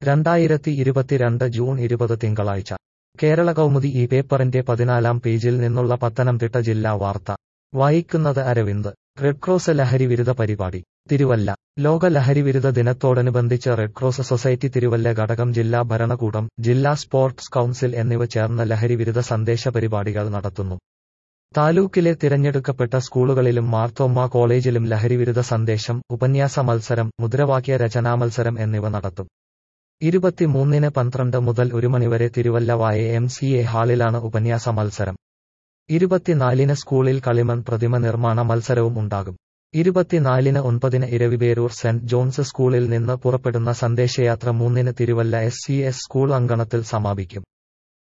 രണ്ടായിരത്തി ഇരുപത്തിരണ്ട് ജൂൺ ഇരുപത് തിങ്കളാഴ്ച കേരള കൗമുദി ഈ പേപ്പറിന്റെ പതിനാലാം പേജിൽ നിന്നുള്ള പത്തനംതിട്ട ജില്ലാ വാർത്ത വായിക്കുന്നത് അരവിന്ദ് റെഡ് ക്രോസ് ലഹരി വിരുദ്ധ പരിപാടി തിരുവല്ല ലോക ലഹരിവിരുദ്ധ ദിനത്തോടനുബന്ധിച്ച് റെഡ് ക്രോസ് സൊസൈറ്റി തിരുവല്ല ഘടകം ജില്ലാ ഭരണകൂടം ജില്ലാ സ്പോർട്സ് കൌൺസിൽ എന്നിവ ചേർന്ന് ലഹരിവിരുദ്ധ സന്ദേശ പരിപാടികൾ നടത്തുന്നു താലൂക്കിലെ തിരഞ്ഞെടുക്കപ്പെട്ട സ്കൂളുകളിലും മാർത്തോമ്മ കോളേജിലും ലഹരിവിരുദ്ധ സന്ദേശം ഉപന്യാസ മത്സരം മുദ്രാവാക്യ രചനാ മത്സരം എന്നിവ നടത്തും ഇരുപത്തിമൂന്നിന് പന്ത്രണ്ട് മുതൽ ഒരു മണിവരെ Thiruvalla Y M C A ഹാളിലാണ് ഉപന്യാസ മത്സരം ഇരുപത്തിനാലിന് സ്കൂളിൽ കളിമൺ പ്രതിമ നിർമ്മാണ മത്സരവും ഉണ്ടാകും ഇരുപത്തിനാലിന് ഒൻപതിന് ഇരവിപേരൂർ സെന്റ് ജോൺസ് സ്കൂളിൽ നിന്ന് പുറപ്പെടുന്ന സന്ദേശയാത്ര മൂന്നിന് Thiruvalla S C S school അങ്കണത്തിൽ സമാപിക്കും